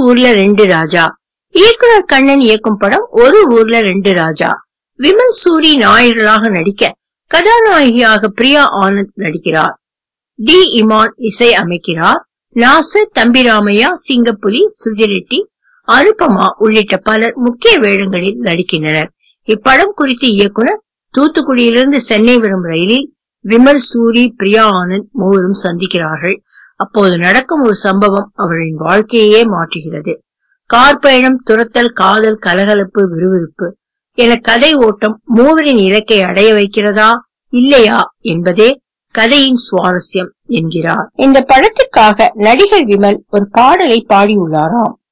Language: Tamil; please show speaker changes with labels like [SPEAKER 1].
[SPEAKER 1] ஊர்ல ரெண்டு ராஜா இயக்குனர் கண்ணன் இயக்கும் படம் ஒரு ஊர்ல ரெண்டு ராஜா விமல் சூரி நாயகர்களாக நடிக்க கதாநாயகியாக பிரியா ஆனந்த் நடிக்கிறார் டி இமான் இசை அமைக்கிறார் நாசர் தம்பிராமையா சிங்கப்புலி சுதிரெட்டி அனுபமா உள்ளிட்ட பலர் முக்கிய வேடங்களில் நடிக்கின்றனர் இப்படம் குறித்து இயக்குனர் தூத்துக்குடியிலிருந்து சென்னை வரும் ரயிலில் விமல் சூரி பிரியா ஆனந்த் மூவரும் சந்திக்கிறார்கள் அப்போது நடக்கும் ஒரு சம்பவம் அவர்களின் வாழ்க்கையே மாற்றுகிறது கார் பயணம் துரத்தல் காதல் கலகலப்பு விறுவிறுப்பு என கதை ஓட்டம் மூவரின் இலக்கை அடைய வைக்கிறதா இல்லையா என்பதே கதையின் சுவாரஸ்யம் என்கிறார் இந்த படத்திற்காக நடிகர் விமல் ஒரு பாடலை பாடியுள்ளாராம்